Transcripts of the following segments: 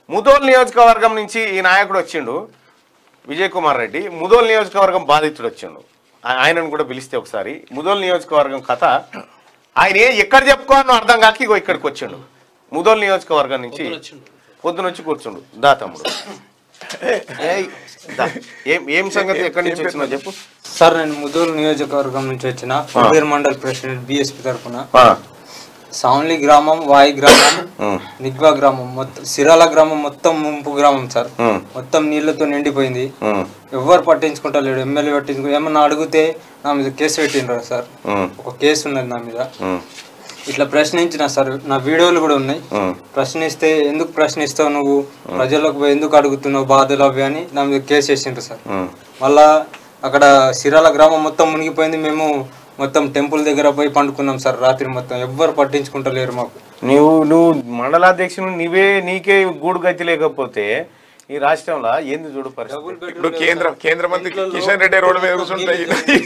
ముదోల్ నియోజకవర్గం నుంచి ఈ నాయకుడు వచ్చిండు విజయ్ కుమార్ రెడ్డి ముదోల్ నియోజకవర్గం బాధితుడు వచ్చిండు ఆ- ఆయనను కూడా పిలిస్తే ఒకసారి ముదోల్ నియోజకవర్గం కథ ఆయన ఏ- ఎక్కడ చెప్పుకోవాలో అర్థం కాక ఇగో ఇక్కడికి వచ్చిండు ముదోల్ నియోజకవర్గం నుంచి పొద్దున వచ్చి కూర్చుండు దా తమ్ముడు ఏయ్, దా. ఏం ఏం సంగతి ఎక్కడి నుంచి వచ్చినా చెప్పు సార్ నేను ముదూరు నియోజకవర్గం నుంచి వచ్చిన కుబేర్ మండల్ ప్రెసిడెంట్ బిఎస్పి తరఫున ఆ, సాన్లీ గ్రామం వాయి గ్రామం ఉమ్, నిగ్వా గ్రామం మొత్తం సిరాల గ్రామం మొత్తం ముంపు గ్రామం సార్ ఉమ్, మొత్తం నీళ్లతో నిండిపోయింది ఉమ్, ఎవ్వరు పట్టించుకుంటలేడు ఎమ్మెల్యే పట్టించుకో ఏమన్నా అడిగితే నా మీద కేసు పెట్టిండ్రు సార్ ఉమ్, ఒక కేసు ఉన్నది నా మీద ఉమ్, ఇట్లా ప్రశ్నించిన సార్ నా వీడియోలు కూడా ఉన్నాయి ఉమ్. ప్రశ్నిస్తే ఎందుకు ప్రశ్నిస్తావు నువ్వు ప్రజలకు పోయి ఎందుకు అడుగుతున్నావు బాధలు అవి అని నా మీద కేసు వేసిండ్రు సార్ ఉమ్. మళ్ళా అక్కడ సిరాల గ్రామం మొత్తం మునిగిపోయింది మేము మొత్తం టెంపుల్ దగ్గర పోయి పండుకున్నాం సార్ రాత్రి మొత్తం ఎవ్వరు పట్టించుకుంటలేరు మాకు నువ్వు నువ్వు మండలాధ్యక్షుడు నీవే నీకే గూడు గతి లేకపోతే ఈ రాష్ట్రంలో ఏంది చూడు పరిస్థితి ఇప్పుడు కేంద్ర కేంద్ర మంత్రి కిషన్ రెడ్డి రోడ్డు మీద కూర్చుంటాయి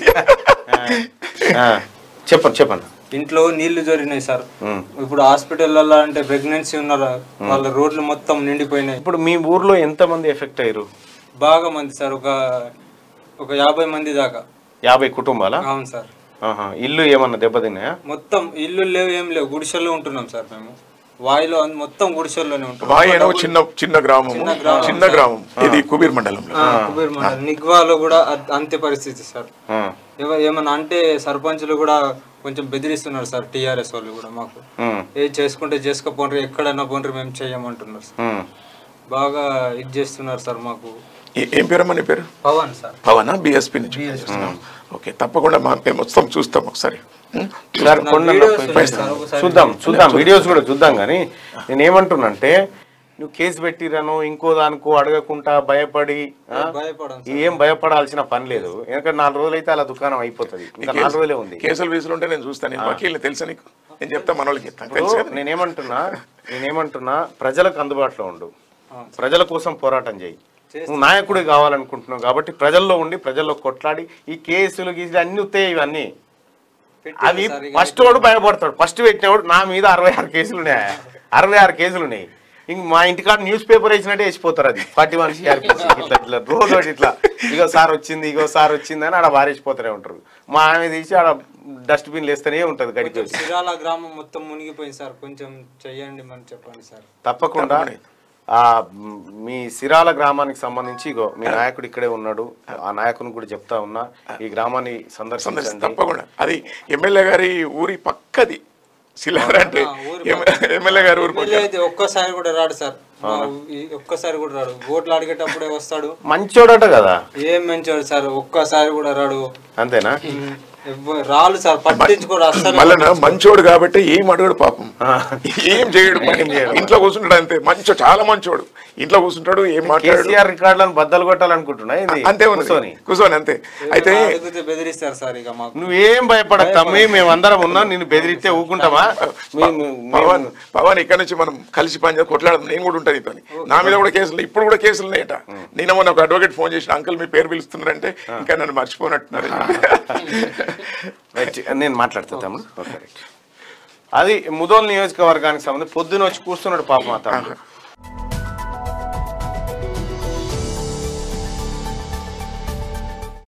ఆ, చెప్పండి చెప్పండి ఇంట్లో నీళ్లు జరిగినాయి సార్ ఉమ్. ఇప్పుడు హాస్పిటల్లో అంటే ప్రెగ్నెన్సీ ఉన్నారు వాళ్ళ రోడ్లు మొత్తం నిండిపోయినాయి ఇప్పుడు మీ ఊర్లో ఎంతమంది ఎఫెక్ట్ అయ్యారు బాగా మంది సార్ ఒక ఒక యాభై మంది దాకా యాభై కుటుంబాల అవును సార్ ఇల్లు ఏమన్నా దెబ్బతిన్నాయా మొత్తం ఇల్లు లేవు ఏం లేవు గుడిసెల్లో ఉంటున్నాం సార్ మేము వాయిలో అన్- మొత్తం గుడిసెల్లోనే ఉంటున్నాం వాయి అనో చిన్న చిన్న గ్రామం చిన్న గ్రామం ఇది కుబీర్ మండలంలో ఆ, కుబేర్ మండల్ నిగ్వాలో కూడా అ- అంతే పరిస్థితి సార్ ఆ, ఎవ- ఏమన్నా అంటే సర్పంచులు కూడా కొంచెం బెదిరిస్తున్నారు సార్ టీఆర్ఎస్ వాళ్ళు కూడా మాకు ఉమ్, ఏ చేసుకుంటే చేసుకోపోండ్రి ఎక్కడైనా పోండ్రి మేము చేయమంటున్నారు సార్ ఉమ్. బాగా ఇది చేస్తున్నారు సార్ మాకు ఏ- ఏం పేరమ్మా నీ పేరు పవన్ సార్ పవనా బిఎస్పి నుంచి ఓకే తప్పకుండా మా మేము మొత్తం చూస్తాం ఒకసారి ఉం? సార్ కొండ వీడియోస్ ఉన్నాయి సార్ ఒకసారి చూద్దాం చూద్దాం వీడియోస్ కూడా చూద్దాం కానీ నేను ఏమంటున్నానంటే నువ్వు కేసు పెట్టిరను ఇంకో దానికో అడగకుండా భయపడి ఆ? భయపడం ఏం భయపడాల్సిన పని లేదు ఎందుకంటే నాలుగు రోజులు అయితే అలా దుకాణం అయిపోతుంది ఇంకా నాలుగు రోజులే ఉంది కేసులు వీసులు ఉంటే నేను చూస్తాను నేను వకీల్ని తెలుసా నీకు నేను చెప్తా మన వాళ్ళకి చెప్తాను తెలుసు ఇప్పుడు కదా నేనేమంటున్నా నేనేమంటున్నా ప్రజలకు అందుబాటులో ఉండు ప్రజల కోసం పోరాటం చేయి నువ్వు నాయకుడు కావాలనుకుంటున్నావు కాబట్టి ప్రజల్లో ఉండి ప్రజల్లో కొట్లాడి ఈ కేసులు గీసులు అన్ని వస్తాయి ఇవన్నీ అవి ఫస్ట్ వాడు భయపడతాడు ఫస్ట్ పెట్టినవాడు నా మీద అరవై ఆరు కేసులు ఉన్నాయి అరవై ఆరు కేసులు ఉన్నాయి ఇంక మా ఇంటికాడ న్యూస్ పేపర్ వేసినట్టే వేసిపోతారు అది ఫార్టీ వన్ సిఆర్పిసి ఇట్లా ఇట్లా రోజు ఒకటి ఇట్లా ఇగో సార్ వచ్చింది ఇగో సార్ వచ్చింది అని ఆడ వారేసిపోతూనే ఉంటారు మా ఆమె తీసి ఆడ డస్ట్బిన్ వేస్తూనే ఉంటుంది గడికి వచ్చి సిరాల గ్రామం మొత్తం మునిగిపోయింది సార్ కొంచెం చెయ్యండి మనం చెప్పండి సార్ తప్పకుండా ఆ మ్, మీ సిరాల గ్రామానికి సంబంధించి ఇగో మీ నాయకుడు ఇక్కడే ఉన్నాడు ఆ నాయకుని కూడా చెప్తా ఉన్నా ఈ గ్రామాన్ని సందర్శించండి తప్పకుండా అది ఎమ్మెల్యే గారి ఊరి పక్కది శిలార్ అంటే ఆ, ఊరి ఎమ్మెల్యే గారి ఊరి ఎమ్మెల్యే అయితే ఒక్కసారి కూడా రాడు సార్ మా ఈ- ఒక్కసారి కూడా రాడు ఓట్లు అడిగేటప్పుడే వస్తాడు మంచోడట కదా ఏం మంచోడు సార్ ఒక్కసారి కూడా రాడు అంతేనా ఎవ్వ- రాళ్ళు సార్ పట్టించుకోడు అస్సలు మళ్ళీ మంచోడు కాబట్టి ఏం అడగడు పాపం ఏం చేయడు పని. ఇంట్లో కూర్చుంటాడు అంతే మంచో చాలా మంచోడు ఇంట్లో కూర్చుంటాడు ఏం మాట్లాడు కేసీఆర్ రికార్డులను బద్దలు కొట్టాలనుకుంటున్నా ఇది అంతే ఉన్నది కూర్చొని కూర్చొని అంతే అయితే ఏమన్నా అడిగితే బెదిరిస్తారు సార్ ఇక మాకు నువ్వేం భయపడక తమ్మి మేమందరం ఉన్నాం నిన్ను బెదిరిస్తే ఊకుంటామా మేము- మేము- పవన్ పవన్ ఇక్కడ నుంచి మనం కలిసి పని చేసి కొట్లాడదాం నేను కూడా ఉంటుంది ఇతని నా మీద కూడా కేసులు ఇప్పుడు కూడా కేసులు ఉన్నాయట నిన్న మొన్న ఒక అడ్వకేట్ ఫోన్ చేసిన అంకుల్ మీ పేరు పిలుస్తున్నారంటే ఇంకా నన్ను మర్చిపోనట్టున్నారు రైట్ నేను మాట్లాడతా తమ్ముడు ఓకే రైట్ అది ముదోల్ నియోజకవర్గానికి సంబంధించి పొద్దున వచ్చి కూర్చున్నాడు పాపం మా తమ్ముడు